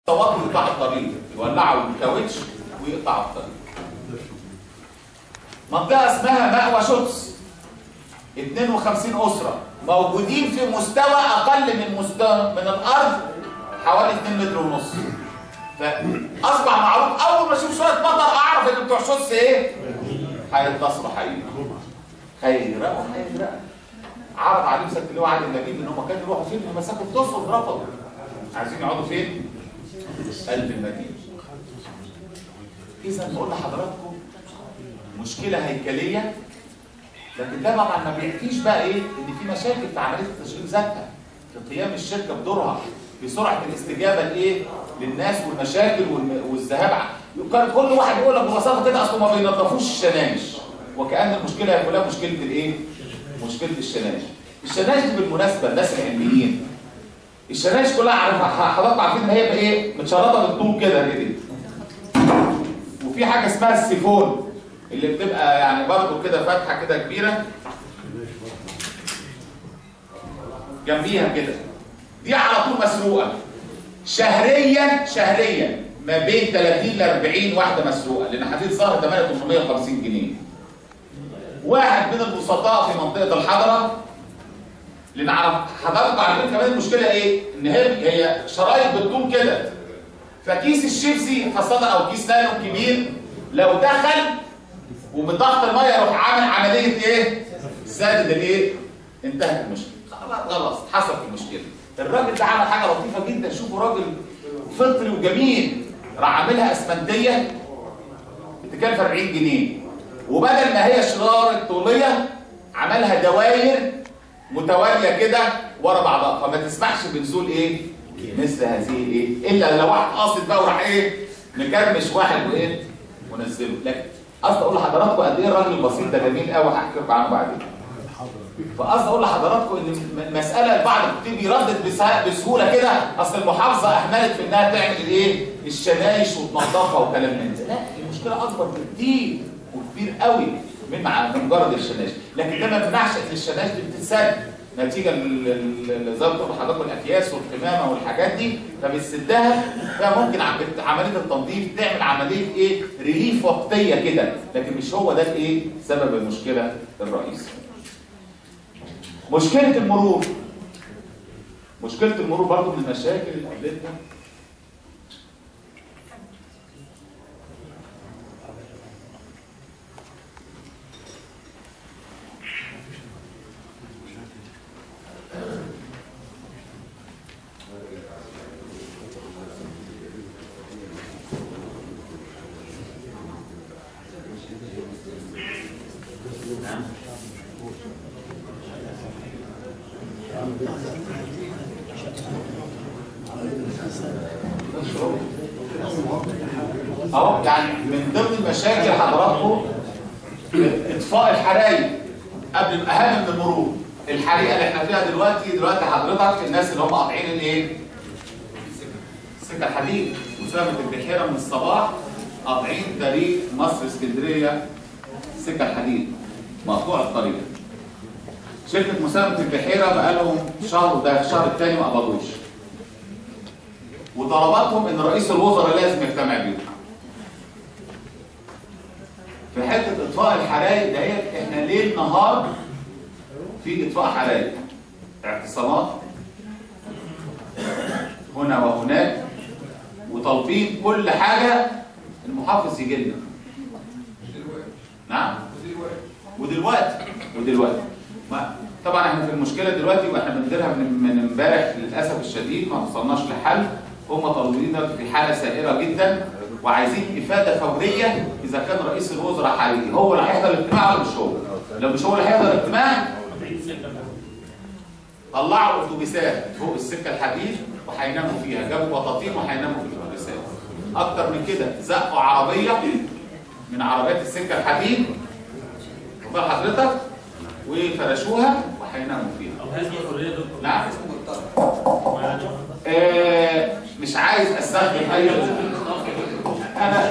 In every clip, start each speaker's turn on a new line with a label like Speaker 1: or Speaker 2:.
Speaker 1: صوت يقطع الطريق يولعوا الكاوتش ويقطع الطريق منطقة اسمها مأوى شوتس 52 أسرة موجودين في مستوى أقل من مستوى من الأرض حوالي 2 متر ونص فأصبح معروف أول ما أشوف شوية مطر أعرف إن بتوع شوتس إيه؟ هيتصلوا حقيقي هيغرقوا هيغرقوا عرض عليهم سياده اللواء عادل نجيب ان هم كانوا يروحوا فين في مساكن تصل رفضوا عايزين يقعدوا فين؟ قلب المدينه اذا نقول لحضراتكم مشكله هيكليه لكن ده طبعا ما بيحكيش بقى ايه ان في مشاكل في عمليه التشغيل ذاتها في قيام الشركه بدورها في سرعه الاستجابه لايه؟ للناس والمشاكل والم- والذهاب ع- كان كل واحد يقول لك ببساطه كده اصله ما بينظفوش الشنايش وكأن المشكله هي كلها مشكله الايه؟ مشكله الشنايش. الشنايش دي بالمناسبه الناس العلميين الشنايش كلها عارفه حضرتك عارفين ان هي بقى ايه؟ متشرطه بالطول كده كده. وفي حاجه اسمها السيفون اللي بتبقى يعني برضه كده فتحه كده كبيره جنبيها كده دي على طول مسروقه شهريا شهريا ما بين 30 ل 40 واحده مسروقه لان حديد ظهر 8850 جنيه واحد من البسطاء في منطقه الحضره لان عارف حضرتك عارفين كمان المشكله ايه؟ ان هي هي شرايط بالطول كده فكيس الشيبسي خاصه او كيس نايلون كبير لو دخل وبضغط الميه يروح عامل عمليه ايه؟ سادد الايه؟ انتهت المشكله خلاص خلاص حصلت المشكله الراجل ده عمل حاجه لطيفه جدا شوفوا راجل فطري وجميل راح عاملها اسمنتيه بتكلف 40 جنيه وبدل ما هي شرارة طولية عملها دواير متوالية كده ورا بعضها فما تسمحش بنزول ايه مثل هذه ايه الا لو واحد قاصد بقى وراح ايه مكرمش واحد وايه ونزله لكن قصدي اقول لحضراتكم قد ايه الراجل البسيط ده جميل قوي هحكي لكم عنه بعدين فقصدي اقول لحضراتكم ان م- مساله البعض كتير بيردد بس- بسهوله كده اصل المحافظه اهملت في انها تعمل الايه الشنايش وتنظفها وكلام من ده لا المشكله اكبر بكتير وكبير قوي من مع من مجرد الشنايش لكن ده ما يمنعش ان الشنايش دي بتتسد نتيجه ل- ل- ل- زي ما بتقول لحضراتكم الاكياس والقمامه والحاجات دي فبتسدها فممكن عم- عمليه التنظيف تعمل عمليه ايه ريليف وقتيه كده لكن مش هو ده الايه سبب المشكله الرئيسي مشكلة المرور مشكلة المرور برضو من المشاكل اللي قابلتنا اهو يعني من ضمن المشاكل حضراتكم اطفاء الحرايق قبل اهم من المرور الحريقه اللي احنا فيها دلوقتي دلوقتي حضرتك الناس اللي هم قاطعين الايه؟ سكه الحديد مسافه البحيره من الصباح قاطعين طريق مصر اسكندريه سكه الحديد مقطوع الطريق شركه مسافه البحيره بقالهم شهر وده الشهر الثاني ما قبضوش وطلباتهم ان رئيس الوزراء لازم يجتمع بيهم في حته اطفاء الحرايق دهيت احنا ليل نهار في اطفاء حرايق اعتصامات هنا وهناك وطالبين كل حاجه المحافظ يجي لنا نعم ودلوقتي ودلوقتي ما طبعا احنا في المشكله دلوقتي واحنا بنديرها من من امبارح للاسف الشديد ما وصلناش لحل هم طالبين دلوقتي في حاله سائره جدا وعايزين افاده فوريه اذا كان رئيس الوزراء حقيقي هو اللي هيحضر الاجتماع ولا مش هو؟ لو مش هو اللي هيحضر الاجتماع طلعوا اتوبيسات فوق السكه الحديد وهيناموا فيها جابوا بطاطين وهيناموا في الاتوبيسات اكتر من كده زقوا عربيه من عربيات السكه الحديد واخد حضرتك وفرشوها وهيناموا فيها
Speaker 2: طب هذه الحريه دكتور
Speaker 1: نعم
Speaker 2: يعني
Speaker 1: آه مش عايز استخدم اي انا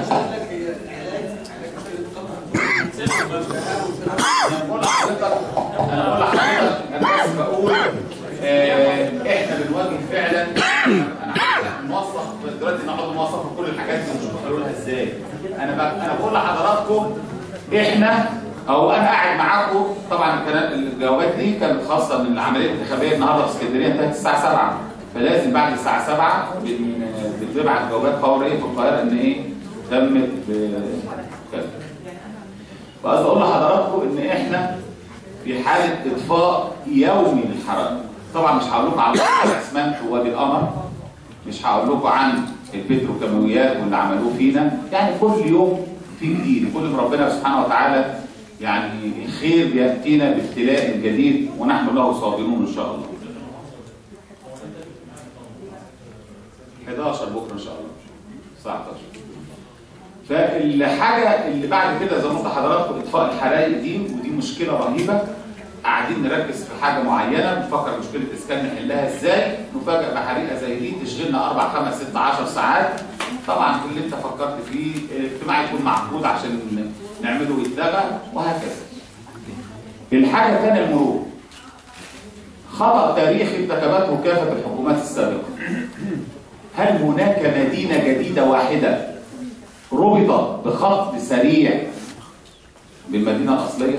Speaker 1: انا بقول لحضرتك انا بقول لحضرتك انا بس بقول آه احنا بنواجه فعلا انا عايز نوثق دلوقتي نقعد نوصف كل الحاجات دي ونشوف هنقولها ازاي انا بق... انا بقول لحضراتكم احنا او انا قاعد معاكم طبعا الكلام الجوابات دي كانت خاصه من العمليه الانتخابيه النهارده في اسكندريه انتهت الساعه 7 فلازم بعد الساعه 7 بن... بتبعت جوابات فوريه في القاهره ان ايه تمت ب- كذا وعايز اقول لحضراتكم ان احنا في حاله اطفاء يومي للحرائق طبعا مش هقول لكم عن الاسمنت ووادي القمر مش هقول لكم عن البتروكيماويات واللي عملوه فينا يعني كل يوم في جديد كل ما ربنا سبحانه وتعالى يعني الخير بياتينا بابتلاء جديد ونحن له صابرون ان شاء الله 11 بكره ان شاء الله الساعه 11 فالحاجه اللي بعد كده زي ما قلت لحضراتكم اطفاء الحرائق دي ودي مشكله رهيبه قاعدين نركز في حاجه معينه بنفكر مشكله اسكان نحلها ازاي نفاجئ بحريقه زي دي تشغلنا 4 5 6 10 ساعات طبعا كل اللي انت فكرت فيه الاجتماع يكون معقود عشان نعمله ويتلغى وهكذا الحاجه الثانيه المرور خطأ تاريخي ارتكبته كافة الحكومات السابقة هل هناك مدينة جديدة واحدة ربطت بخط سريع بالمدينة الأصلية؟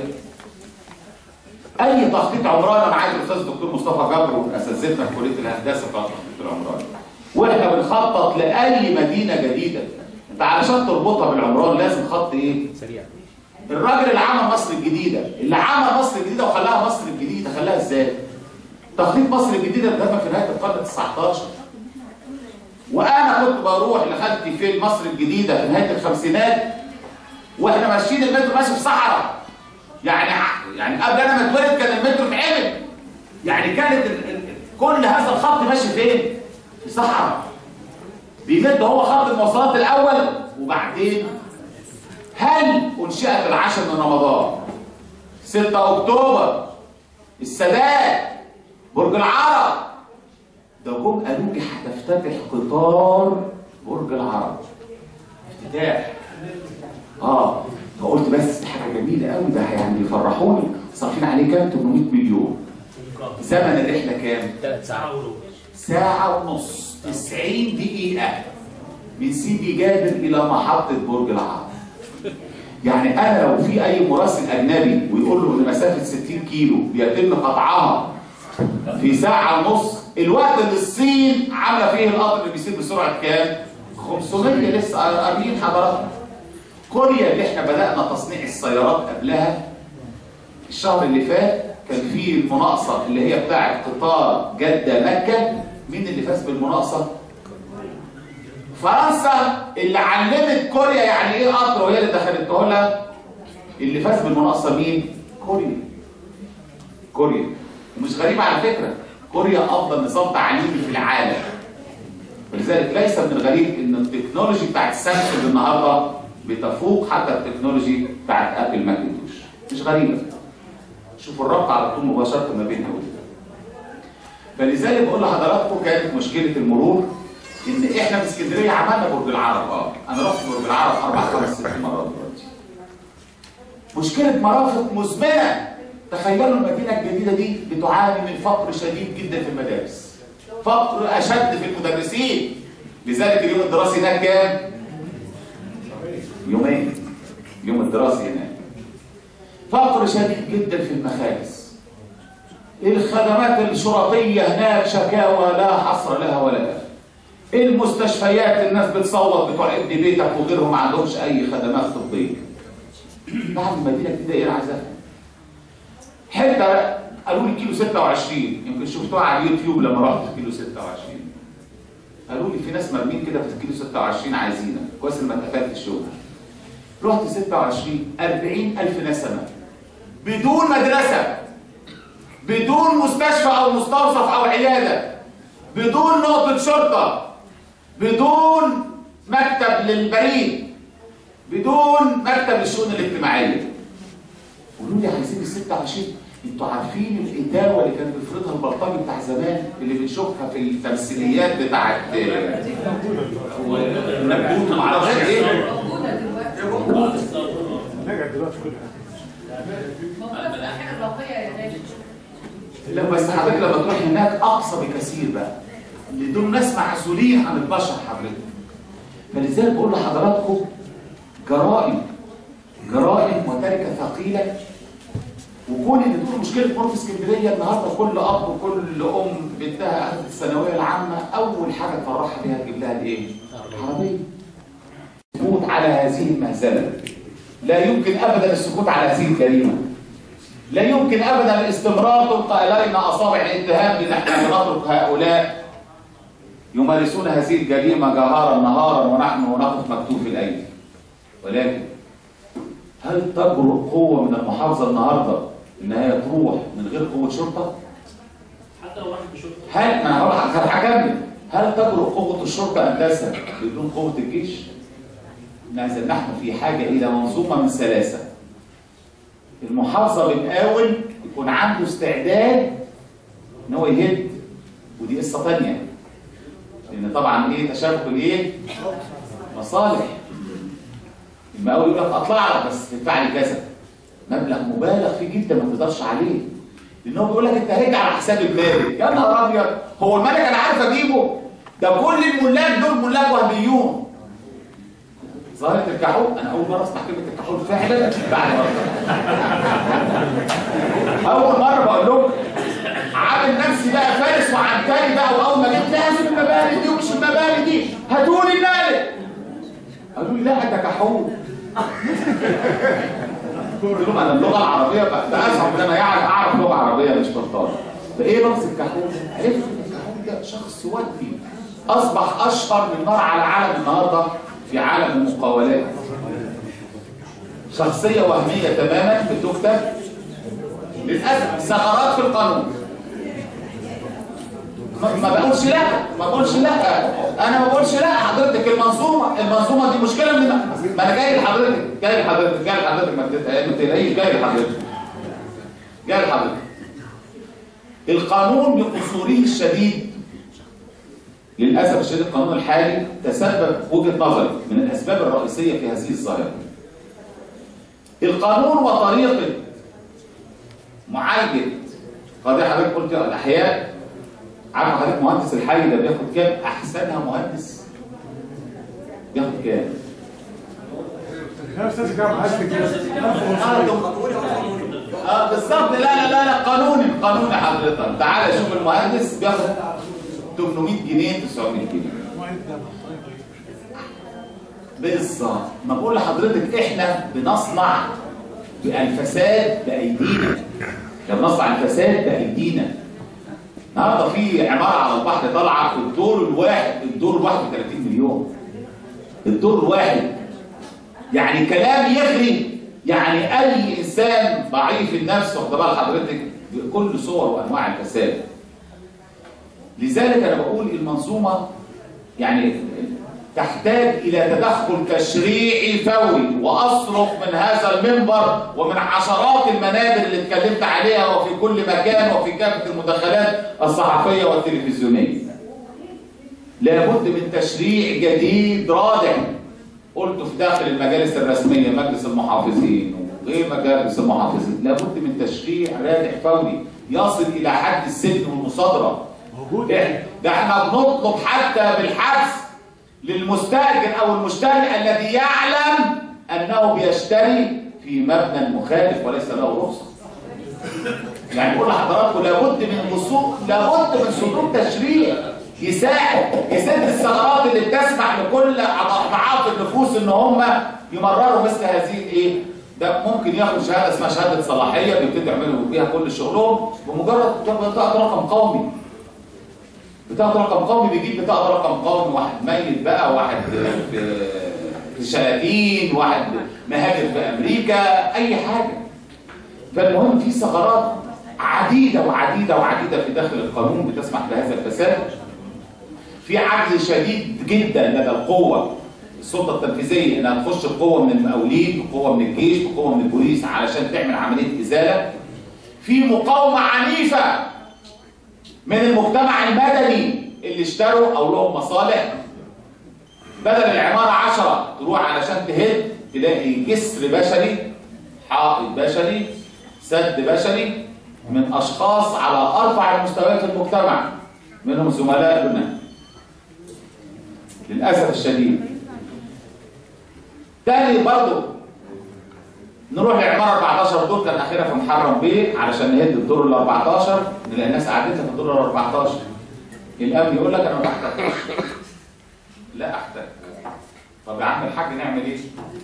Speaker 1: أي تخطيط عمراني معايا الأستاذ الدكتور مصطفى جبر وأساتذتنا في كلية الهندسة بتاع التخطيط العمراني وإحنا بنخطط لأي مدينة جديدة أنت علشان تربطها بالعمران لازم خط إيه؟
Speaker 3: سريع
Speaker 1: الراجل اللي عمل مصر الجديدة اللي عمل مصر الجديدة وخلاها مصر الجديدة خلاها ازاي؟ تخطيط مصر الجديدة اتم في نهاية القرن ال 19 وانا كنت بروح لخالتي في مصر الجديدة في نهاية الخمسينات واحنا ماشيين المترو ماشي في صحراء يعني ع- يعني قبل انا ما اتولد كان المترو اتعمل يعني كانت ال- ال- كل هذا الخط ماشي فين؟ في صحراء بيمد هو خط المواصلات الاول وبعدين هل انشئت العاشر من رمضان 6 اكتوبر السادات برج العرب ده جم قالوا لي هتفتتح قطار برج العرب افتتاح اه فقلت بس دي حاجه جميله قوي ده يعني بيفرحوني صارفين عليه كام 800 مليون زمن الرحله كام
Speaker 3: ثلاث ساعات
Speaker 2: ساعة وربع
Speaker 1: ساعة ونص 90 دقيقة من سيدي جابر إلى محطة برج العرب يعني أنا لو في أي مراسل أجنبي ويقول له إن مسافة 60 كيلو بيتم قطعها في ساعة ونص الوقت اللي الصين عاملة فيه القطر اللي بيسير بسرعة كام؟ 500 لسه قاريين حضراتكم كوريا اللي احنا بدأنا تصنيع السيارات قبلها الشهر اللي فات كان في المناقصة اللي هي بتاعة قطار جدة مكة مين اللي فاز بالمناقصة؟ فرنسا اللي علمت كوريا يعني ايه قطر وهي اللي دخلته لها اللي فاز بالمناقصة مين؟ كوريا كوريا ومش غريبة على فكرة كوريا أفضل نظام تعليمي في العالم ولذلك ليس من الغريب ان التكنولوجي بتاعت سامسونج النهارده بتفوق حتى التكنولوجي بتاعت ابل ماكنتوش مش غريبه شوفوا الربط على طول مباشره ما بينها وبين فلذلك بقول لحضراتكم كانت مشكله المرور ان احنا في اسكندريه عملنا برج العرب اه انا رحت برج العرب اربع خمس ست مرات دلوقتي مشكله مرافق مزمنه تخيلوا المدينه الجديده دي بتعاني من فقر شديد جدا في المدارس فقر اشد في المدرسين لذلك اليوم الدراسي هناك كام يومين اليوم الدراسي هناك فقر شديد جدا في المخابز الخدمات الشرطية هناك شكاوى لا حصر لها ولا كفر المستشفيات الناس بتصوت بتوع ابن بيتك وغيرهم ما عندهمش اي خدمات طبية بعد المدينة الجديدة ايه العذاب حتة قالوا لي كيلو 26 يمكن شفتوها على اليوتيوب لما رحت كيلو 26 قالوا لي في ناس مرمين كده في كيلو 26 عايزينك كويس إن ما اتقفلت الشغل رحت 26 40000 نسمة بدون مدرسة بدون مستشفى أو مستوصف أو عيادة بدون نقطة شرطة بدون مكتب للبريد بدون مكتب للشؤون الاجتماعية قولوا لي عايزين ال 26 انتوا عارفين الإتاوة اللي كان بيفرضها البلطجي بتاع زمان اللي بنشوفها في التمثيليات بتاعت ونبوت ومعرفش ايه
Speaker 4: موجودة دلوقتي
Speaker 1: موجودة.
Speaker 5: رجع دلوقتي كل حاجه
Speaker 4: موجودة في الأحيان الراقية يا ناجي
Speaker 1: لا بس حضرتك لما تروح هناك اقصى بكثير بقى اللي دول ناس معزولين عن البشر حضرتك فلذلك بقول لحضراتكم جرائم جرائم وتركه ثقيله وكون ان تكون مشكله مرور اسكندريه النهارده كل اب وكل ام بنتها اخذت الثانويه العامه اول حاجه تفرحها بيها تجيب لها الايه؟ عربيه السكوت على هذه المهزله لا يمكن ابدا السكوت على هذه الجريمه لا يمكن ابدا الاستمرار تلقى الينا اصابع الاتهام بان احنا بنترك هؤلاء يمارسون هذه الجريمه جهارا نهارا ونحن نقف مكتوف الايدي ولكن هل تجرؤ قوه من المحافظه النهارده ان هي تروح من غير قوه شرطه؟
Speaker 2: حتى لو واحد بشرطه
Speaker 1: هل ما انا هقول لك هكمل هل تجرؤ قوه الشرطه ان تذهب بدون قوه الجيش؟ نحن نحن في حاجه الى منظومه من ثلاثه المحافظه بتقاول يكون عنده استعداد ان هو يهد ودي قصه ثانيه لان طبعا ايه تشابك الايه؟ مصالح المقاول يقول لك اطلع لك بس تدفع لي كذا مبلغ مبالغ فيه جدا ما تقدرش عليه لان هو بيقول لك انت هرجع على حساب المالك يا نهار ابيض هو الملك انا عارف اجيبه ده كل الملاك دول ملاك وهميون ظاهرة الكحول انا اول مره اسمع كلمه الكحول فعلا بعد مره اول مره بقول لهم عامل نفسي بقى فارس وعنتري بقى واول ما جيت لازم المبالغ دي ومش المبالغ دي هاتوا لي المالك قالوا لي لا انت كحول قلت لهم انا اللغه العربيه بقى ده اصعب ان انا يعني اعرف لغه عربيه مش بطال فايه لفظ الكحول؟ عرفت ان الكحول ده شخص ودي اصبح اشهر من نار على علم النهارده في عالم المقاولات شخصيه وهميه تماما بتكتب للاسف ثغرات في القانون ما ما بقولش لا ما بقولش لا انا ما بقولش لا حضرتك المنظومه المنظومه دي مشكله من ما انا جاي لحضرتك جاي لحضرتك جاي لحضرتك ما تت- ما تلاقيش جاي لحضرتك جاي لحضرتك القانون بقصوره الشديد للاسف الشديد القانون الحالي تسبب وجهه نظري من الاسباب الرئيسيه في هذه الظاهره القانون وطريقه معالجه قضيه حضرتك قلت الاحياء عارف حضرتك مهندس الحي ده بياخد كام احسنها مهندس بياخد كام
Speaker 5: يا استاذ كام عايز كده
Speaker 1: اه بالظبط لا لا لا لا قانوني قانوني حضرتك تعالى شوف المهندس بياخد 800 جنيه 900 جنيه بالظبط ما بقول لحضرتك احنا بنصنع الفساد بايدينا احنا بنصنع الفساد بايدينا النهارده في عماره على البحر طالعه في الدور الواحد الدور الواحد ب 30 مليون الدور الواحد يعني كلام يغري يعني اي انسان ضعيف النفس واخد بال حضرتك بكل صور وانواع الفساد لذلك انا بقول المنظومه يعني تحتاج الى تدخل تشريعي فوري واصرخ من هذا المنبر ومن عشرات المنابر اللي اتكلمت عليها وفي كل مكان وفي كافه المداخلات الصحفيه والتلفزيونيه لابد من تشريع جديد رادع قلت في داخل المجالس الرسميه مجلس المحافظين وغير مجالس المحافظين لابد من تشريع رادع فوري يصل الى حد السجن والمصادره
Speaker 5: موجود
Speaker 1: ده احنا بنطلب حتى بالحبس للمستاجر او المشتري الذي يعلم انه بيشتري في مبنى مخالف وليس له رخصه يعني بقول لحضراتكم لابد من وصول لابد من صدور تشريع يساعد يسد الثغرات اللي بتسمح لكل اضعاف النفوس ان هم يمرروا مثل هذه الايه ده ممكن ياخد شهاده اسمها شهاده صلاحيه بيبتدوا يعملوا بيها كل شغلهم بمجرد بطاقه رقم قومي بطاقه رقم قومي بيجيب بطاقه رقم قومي واحد ميت بقى واحد في في شلاتين واحد مهاجر في امريكا اي حاجه فالمهم في ثغرات عديده وعديده وعديده في داخل القانون بتسمح بهذا الفساد في عجز شديد جدا لدى القوه السلطه التنفيذيه انها تخش بقوه من المقاولين بقوه من الجيش بقوه من البوليس علشان تعمل عمليه ازاله في مقاومه عنيفه من المجتمع المدني اللي اشتروا او لهم مصالح بدل العماره عشرة تروح علشان تهد تلاقي جسر بشري حائط بشري سد بشري من اشخاص على ارفع المستويات في المجتمع منهم زملائنا للاسف الشديد تاني برضه نروح لعمارة 14 دور كان اخيرا في محرم بيه علشان نهد الدور ال 14 نلاقي الناس قعدتها في الدور ال 14 الامن يقول لك انا ما بحتاجش لا احتاج طب يا عم الحاج نعمل ايه؟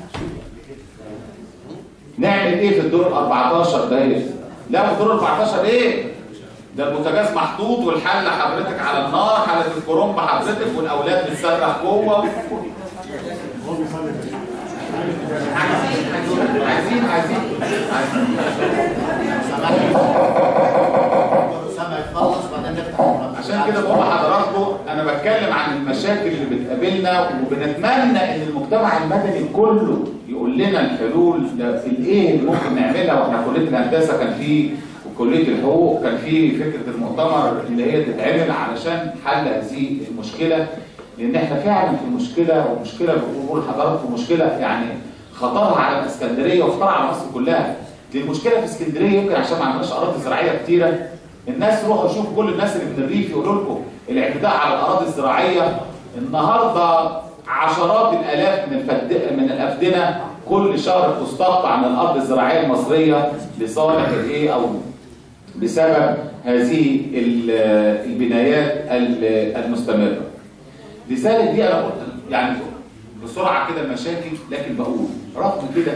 Speaker 1: نعمل ايه في الدور ال 14 ده لا في الدور ال 14 ايه؟ ده البوتاجاز محطوط والحله حضرتك على النار حله الكرنب حضرتك والاولاد بتصرخ جوه عايزين عايزين عايزين
Speaker 3: سامع يخلص بعدين نفتح الملف.
Speaker 1: عشان كده بقول لحضراتكم انا بتكلم عن المشاكل اللي بتقابلنا وبنتمنى ان المجتمع المدني كله يقول لنا الحلول ده الايه اللي ممكن نعملها واحنا كليه الهندسه كان في وكليه الحقوق كان في فكره المؤتمر اللي هي تتعمل علشان حل هذه المشكله لان احنا فعلا في مشكله ومشكله بقول لحضراتكم مشكله يعني خطرها على الاسكندريه وخطرها على مصر كلها دي المشكله في اسكندريه يمكن عشان ما عندناش اراضي زراعيه كتيره الناس روحوا شوفوا كل الناس اللي من الريف يقولوا لكم الاعتداء على الاراضي الزراعيه النهارده عشرات الالاف من الفد... من الافدنه كل شهر تستقطع من الارض الزراعيه المصريه لصالح الايه او بسبب هذه ال- البنايات ال- المستمره. لذلك دي انا قلت يعني بسرعه كده المشاكل لكن بقول رغم كده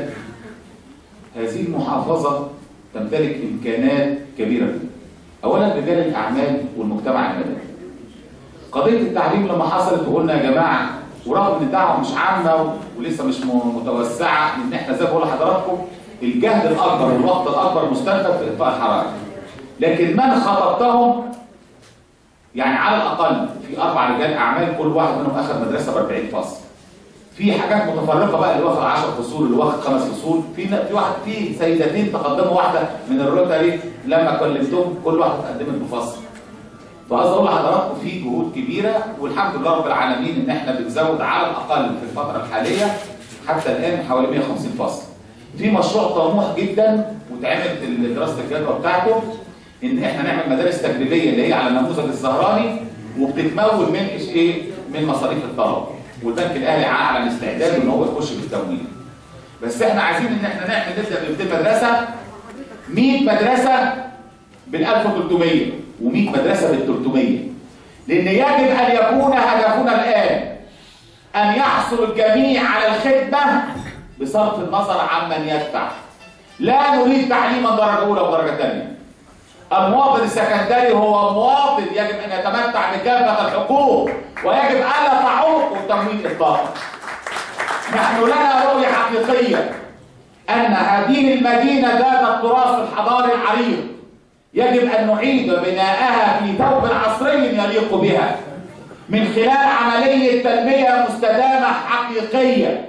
Speaker 1: هذه المحافظه تمتلك امكانات كبيره جدا. اولا رجال الاعمال والمجتمع المدني. قضيه التعليم لما حصلت وقلنا يا جماعه ورغم ان الدعوه مش عامه ولسه مش م- متوسعه ان احنا زي ما بقول لحضراتكم الجهد الاكبر والوقت الاكبر مستنفذ في اطفاء الحرائق. لكن من خطبتهم يعني على الاقل في اربع رجال اعمال كل واحد منهم اخذ مدرسه ب 40 فصل. في حاجات متفرقه بقى اللي واخد 10 فصول اللي واخد خمس فصول في في واحد في سيدتين تقدموا واحده من الروتري لما كلمتهم كل واحده قدمت بفصل. فعايز اقول لحضراتكم في جهود كبيره والحمد لله رب العالمين ان احنا بنزود على الاقل في الفتره الحاليه حتى الان حوالي 150 فصل. في مشروع طموح جدا واتعملت دراسه الجدوى بتاعته ان احنا نعمل مدارس تجريبيه اللي هي على النموذج الزهراني وبتتمول من إيش ايه؟ من مصاريف الطلبه. والبنك الاهلي اعلن استعداده ان هو يخش في التمويل. بس احنا عايزين ان احنا نعمل نبدا ب 200 مدرسه 100 مدرسه بال 1300 و100 مدرسه بال 300 لان يجب ان يكون هدفنا الان ان يحصل الجميع على الخدمه بصرف النظر عمن يدفع لا نريد تعليما درجه اولى ودرجه ثانيه المواطن السكندري هو مواطن يجب ان يتمتع بكافه الحقوق ويجب الا تعوقه التمويل اطلاقا نحن لنا رؤيه حقيقيه ان هذه المدينه ذات التراث الحضاري العريق يجب ان نعيد بناءها في ثوب عصري يليق بها من خلال عمليه تنميه مستدامه حقيقيه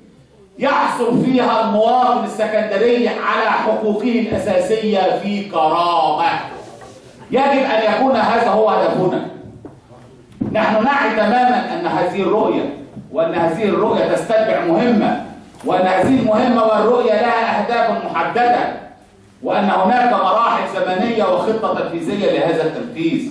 Speaker 1: يحصل فيها المواطن السكندري على حقوقه الاساسيه في كرامه يجب ان يكون هذا هو هدفنا نحن نعي تماما ان هذه الرؤيه وان هذه الرؤيه تستتبع مهمه وان هذه المهمه والرؤيه لها اهداف محدده وان هناك مراحل زمنيه وخطه تنفيذيه لهذا التنفيذ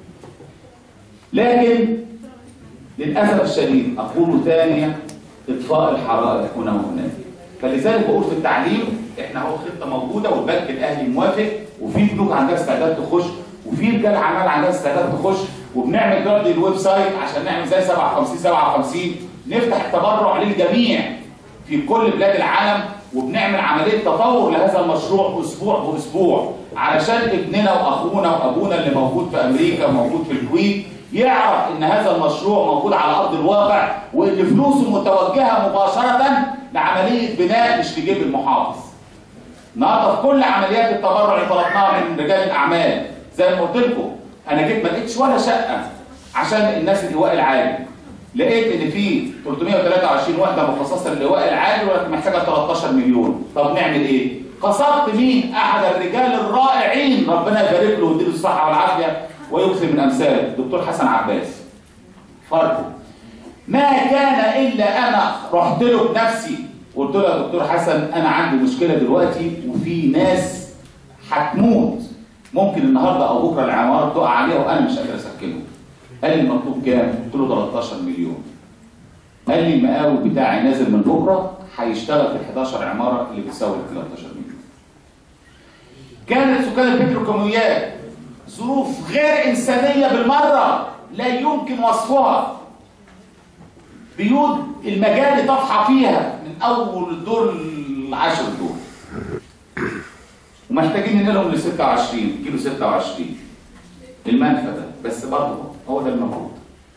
Speaker 1: لكن للاسف الشديد اقول ثانيا اطفاء الحرائق هنا وهناك فلذلك بقول في التعليم احنا اهو خطه موجوده والبنك الاهلي موافق وفي بنوك عندها استعداد تخش وفي رجال اعمال عندها استعداد تخش وبنعمل دلوقتي الويب سايت عشان نعمل زي 57 57 نفتح التبرع للجميع في كل بلاد العالم وبنعمل عمليه تطور لهذا المشروع اسبوع باسبوع علشان ابننا واخونا وابونا اللي موجود في امريكا وموجود في الكويت يعرف ان هذا المشروع موجود على ارض الواقع وان فلوسه متوجهه مباشره لعمليه بناء مش لجيب المحافظ. النهارده في كل عمليات التبرع اللي طلبناها من رجال الاعمال زي ما قلت لكم انا جيت ما لقيتش ولا شقه عشان الناس اللواء العالي. لقيت ان في 323 وحده مخصصه للواء العالي ولكن محتاجه 13 مليون، طب نعمل ايه؟ قصدت مين؟ احد الرجال الرائعين ربنا يبارك له ويديله الصحه والعافيه ويكثر من امثاله الدكتور حسن عباس فرقه ما كان الا انا رحت له بنفسي قلت له يا دكتور حسن انا عندي مشكله دلوقتي وفي ناس هتموت ممكن النهارده او بكره العماره تقع عليها وانا مش قادر اسكنهم قال لي المطلوب كام؟ قلت له 13 مليون قال لي المقاول بتاعي نازل من بكره هيشتغل في ال 11 عماره اللي بتساوي ال 13 مليون. كانت سكان البتروكيماويات ظروف غير انسانيه بالمره لا يمكن وصفها. بيوت المجاري طافحه فيها من اول الدور لعشر دور. ومحتاجين ننقلهم ل 26 كيلو 26 المنفى ده بس برضه هو ده المفروض.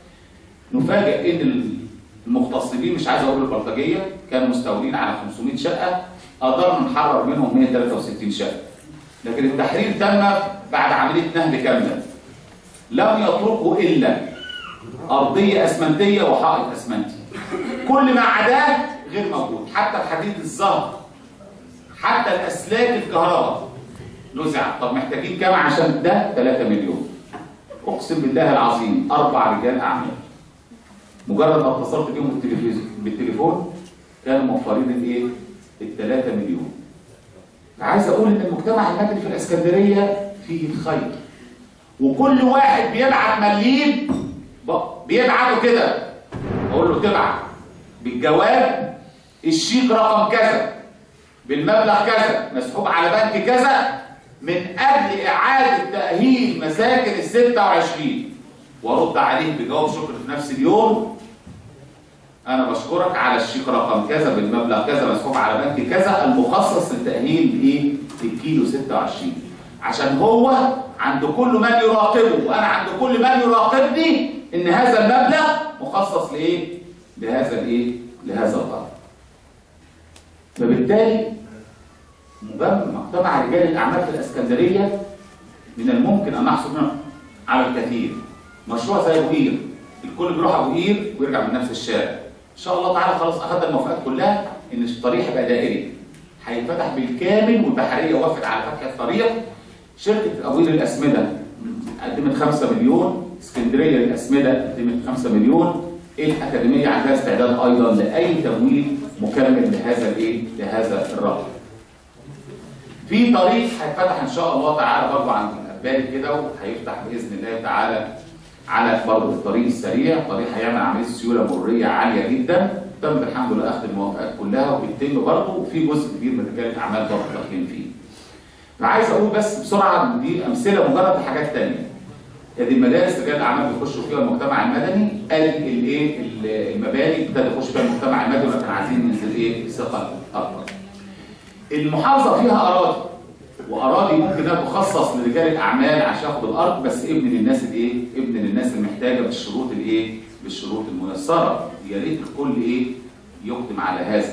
Speaker 1: نفاجئ ان المغتصبين مش عايز اقول البلطجيه كانوا مستولين على 500 شقه قدرنا نحرر منهم 163 شقه لكن التحرير تم بعد عمليه نهب كامله لم يتركوا الا ارضيه اسمنتيه وحائط اسمنتي كل ما عداه غير موجود حتى الحديد الزهر حتى الاسلاك الكهرباء نزع طب محتاجين كام عشان ده 3 مليون اقسم بالله العظيم اربع رجال اعمال مجرد ما اتصلت بيهم بالتلفزيون بالتليفون كانوا موفرين الايه؟ ال 3 مليون. عايز اقول ان المجتمع المدني في الاسكندريه فيه الخير. وكل واحد بيبعت مليم ب- بيبعته كده اقول له تبعت بالجواب الشيك رقم كذا بالمبلغ كذا مسحوب على بنك كذا من اجل اعاده تاهيل مساكن ال 26 وارد عليه بجواب شكر في نفس اليوم انا بشكرك على الشيك رقم كذا بالمبلغ كذا مسحوب على بنك كذا المخصص لتاهيل ايه الكيلو 26 عشان هو عند كل من يراقبه وانا عند كل من يراقبني ان هذا المبلغ مخصص لايه لهذا الايه لهذا الغرض فبالتالي مجمع مجتمع رجال الاعمال في الاسكندريه من الممكن ان نحصل منه على الكثير مشروع زي ابو قير الكل بيروح ابو قير ويرجع من نفس الشارع ان شاء الله تعالى خلاص اخذنا الموافقات كلها ان الطريق هيبقى دائري هيتفتح بالكامل والبحريه وافقت على فتح الطريق شركه ابو قير الاسمده قدمت 5 مليون اسكندريه للاسمده قدمت 5 مليون الاكاديميه عندها استعداد ايضا لاي تمويل مكمل لهذا الايه لهذا الرقم في طريق هيتفتح ان شاء الله تعالى برضه عند الاباري كده وهيفتح باذن الله تعالى على برضه الطريق السريع طريق هيعمل عمليه سيوله مروريه عاليه جدا تم الحمد لله اخذ الموافقات كلها وبيتم برضه وفي جزء كبير من رجال الاعمال برضه داخلين فيه. فعايز اقول بس بسرعه إن دي امثله مجرد لحاجات ثانيه. هذه المدارس رجال الاعمال بيخشوا فيها المجتمع المدني قال الايه المباني ابتدى يخش فيها المجتمع المدني ولكن عايزين ننزل ايه بثقه اكبر. المحافظه فيها اراضي واراضي ممكن انها تخصص لرجال الاعمال عشان ياخدوا الارض بس ابن للناس الايه؟ ابن للناس المحتاجه بالشروط الايه؟ بالشروط الميسره يا ريت الكل ايه؟ يقدم على هذا.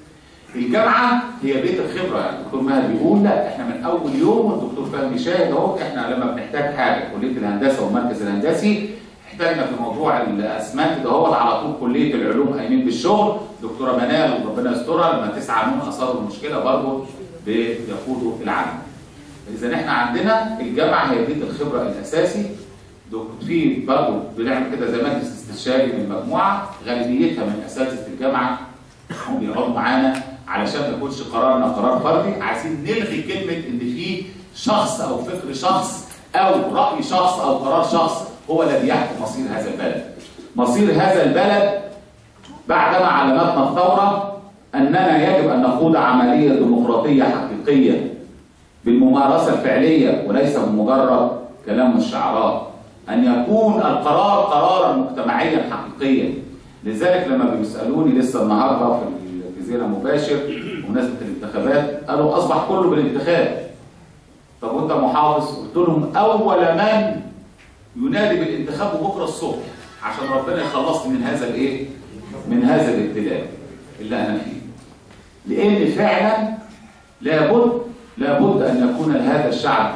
Speaker 1: الجامعه هي بيت الخبره يعني الدكتور ماهر بيقول لا احنا من اول يوم والدكتور فهمي شاهد اهو احنا لما بنحتاج حاجه كليه الهندسه والمركز الهندسي احتاجنا في موضوع الاسمنت دهوت على طول كليه العلوم قايمين بالشغل دكتوره منال وربنا يسترها لما تسعى من اصابوا المشكله برضه بيقودوا العمل. اذا احنا عندنا الجامعه هي بيت الخبره الاساسي دك- في برضه بنعمل كده زي مجلس استشاري من مجموعه غالبيتها من اساتذه الجامعه هم بيقعدوا معانا علشان ما يكونش قرارنا قرار فردي عايزين نلغي كلمه ان في شخص او فكر شخص او راي شخص او قرار شخص هو الذي يحكم مصير هذا البلد. مصير هذا البلد بعدما علمتنا الثوره اننا يجب ان نخوض عمليه ديمقراطيه حقيقيه بالممارسه الفعليه وليس بمجرد كلام والشعارات ان يكون القرار قرارا مجتمعيا حقيقيا لذلك لما بيسالوني لسه النهارده في الجزيره مباشر بمناسبه الانتخابات قالوا اصبح كله بالانتخاب طب وانت محافظ قلت لهم اول من ينادي بالانتخاب بكره الصبح عشان ربنا يخلصني من هذا الايه من هذا الابتلاء اللي انا فيه لان فعلا لابد لابد ان يكون لهذا الشعب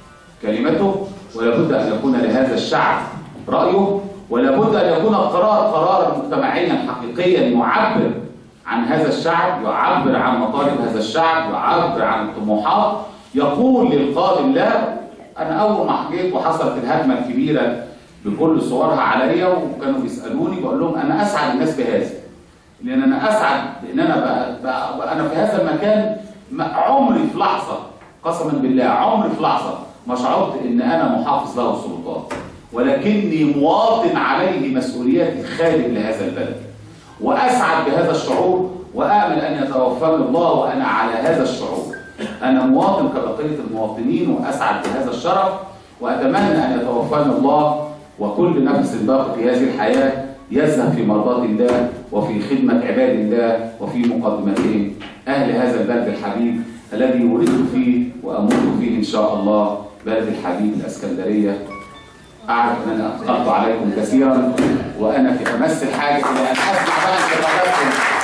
Speaker 1: كلمته ولابد ان يكون لهذا الشعب رايه ولابد ان يكون القرار قرارا مجتمعيا حقيقيا يعبر عن هذا الشعب يعبر عن مطالب هذا الشعب يعبر عن الطموحات يقول للقادم لا انا اول ما حكيت وحصلت الهجمه الكبيره بكل صورها عليا وكانوا بيسالوني بقول لهم انا اسعد الناس بهذا لان انا اسعد لان انا بقى بقى بقى انا في هذا المكان ما- عمري في لحظه قسما بالله عمري في لحظه ما شعرت ان انا محافظ له السلطات ولكني مواطن عليه مسؤوليات خادم لهذا البلد واسعد اسعد بهذا الشعور وامل ان يتوفاني الله وانا على هذا الشعور انا مواطن كبقيه المواطنين واسعد بهذا الشرف واتمنى ان يتوفاني الله وكل نفس باق في هذه الحياه يذهب في مرضات الله وفي خدمه عباد الله وفي مقدمتهم اهل هذا البلد الحبيب الذي ولدت فيه واموت فيه ان شاء الله بلد الحبيب الاسكندريه اعرف ان انا اثقلت عليكم كثيرا وانا في امس الحاجه الى ان اسمع بقى انتقاداتكم